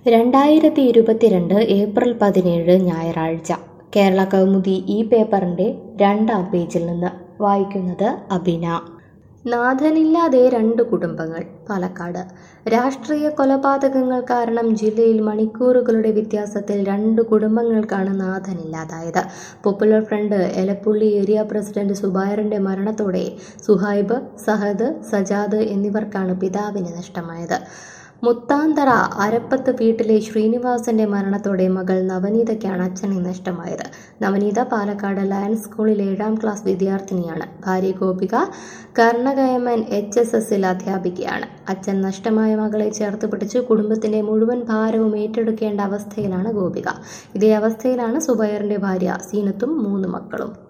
രണ്ടായിരത്തി ഇരുപത്തിരണ്ട് ഏപ്രിൽ പതിനേഴ് ഞായറാഴ്ച കേരള കൗമുദി ഈ പേപ്പറിൻ്റെ രണ്ടാം പേജിൽ നിന്ന് വായിക്കുന്നത് അബിന നാഥനില്ലാതെ രണ്ട് കുടുംബങ്ങൾ പാലക്കാട് രാഷ്ട്രീയ കൊലപാതകങ്ങൾ കാരണം ജില്ലയിൽ മണിക്കൂറുകളുടെ വ്യത്യാസത്തിൽ രണ്ട് കുടുംബങ്ങൾക്കാണ് നാഥനില്ലാതായത് popular front Elappully area president സുബൈറിന്റെ മരണത്തോടെ സുഹൈബ് സഹദ് സജാദ് എന്നിവർക്കാണ് പിതാവിനെ നഷ്ടമായത് മുത്താന്തറ അരപ്പത്ത് വീട്ടിലെ ശ്രീനിവാസന്റെ മരണത്തോടെ മകൾ നവനീതയ്ക്കാണ് അച്ഛനെ നഷ്ടമായത് നവനീത പാലക്കാട് ലയൺസ് സ്കൂളിൽ ഏഴാം ക്ലാസ് വിദ്യാർത്ഥിനിയാണ് ഭാര്യ ഗോപിക കർണകയമൻ എച്ച് എസ് എസിൽ അധ്യാപികയാണ് അച്ഛൻ നഷ്ടമായ മകളെ ചേർത്ത് പിടിച്ച് കുടുംബത്തിന്റെ മുഴുവൻ ഭാരവും ഏറ്റെടുക്കേണ്ട അവസ്ഥയിലാണ് ഗോപിക ഇതേ അവസ്ഥയിലാണ് സുബൈറിന്റെ ഭാര്യ സീനത്തും മൂന്ന് മക്കളും